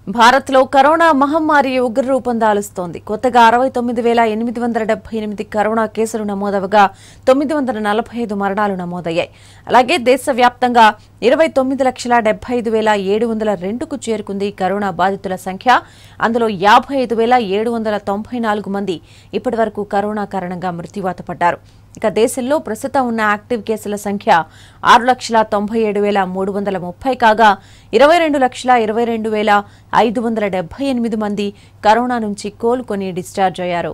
భారత్లో కరోనా మహమ్మారి ఉగ్రరూపం దాలుస్తోంది కొత్తగా అరవై తొమ్మిది వేల ఎనిమిది వందల డెబ్బై ఎనిమిది కరోనా కేసులు నమోదవగా తొమ్మిది వందల నలభై ఐదు మరణాలు నమోదయ్యాయి అలాగే దేశవ్యాప్తంగా ఇరవై తొమ్మిది లక్షల డెబ్బై ఐదు వేల ఏడు వందల రెండుకు చేరుకుంది కరోనా బాధితుల సంఖ్య అందులో యాభై ఐదు వేల ఏడు వందల తొంభై నాలుగు మంది ఇప్పటివరకు కరోనా కారణంగా మృత్యువాత పడ్డారు ఇక దేశంలో ప్రస్తుతం ఉన్న యాక్టివ్ కేసుల సంఖ్య ఆరు లక్షల తొంభై ఏడు వేల మూడు వందల ముప్పై కాగా ఇరవై రెండు లక్షల ఇరవై రెండు వేల ఐదు వందల డెబ్బై ఎనిమిది మంది కరోనా నుంచి కోలుకొని డిశ్చార్జ్ అయ్యారు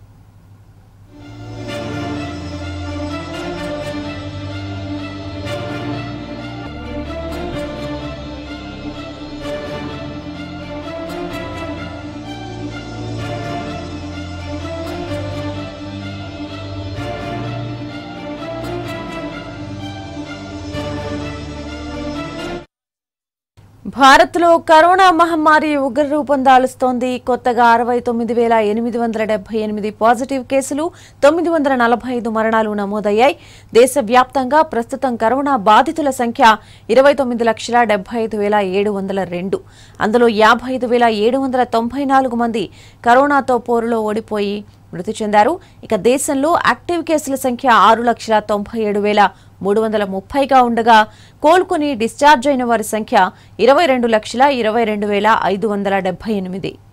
భారత్లో కరోనా మహమ్మారి ఉగ్రరూపం దాలుస్తోంది కొత్తగా అరవై తొమ్మిది వేల ఎనిమిది వందల డెబ్బై ఎనిమిది పాజిటివ్ కేసులు తొమ్మిది వందల నలభై ఐదు మరణాలు నమోదయ్యాయి దేశవ్యాప్తంగా ప్రస్తుతం కరోనా బాధితుల సంఖ్య ఇరవై తొమ్మిది లక్షల డెబ్బై ఐదు వేల ఏడు వందల రెండు అందులో యాభై ఐదు వేల ఏడు వందల తొంభై నాలుగు మంది కరోనాతో పోరులో ఓడిపోయి మృతి చెందారు ఇక దేశంలో యాక్టివ్ కేసుల సంఖ్య ఆరు లక్షల తొంభై ఏడు వేల మూడు వందల ముప్పైగా ఉండగా కోలుకుని డిశ్చార్జ్ అయిన వారి సంఖ్య ఇరవై రెండు లక్షల ఇరవై రెండు వేల ఐదు వందల డెబ్బై ఎనిమిది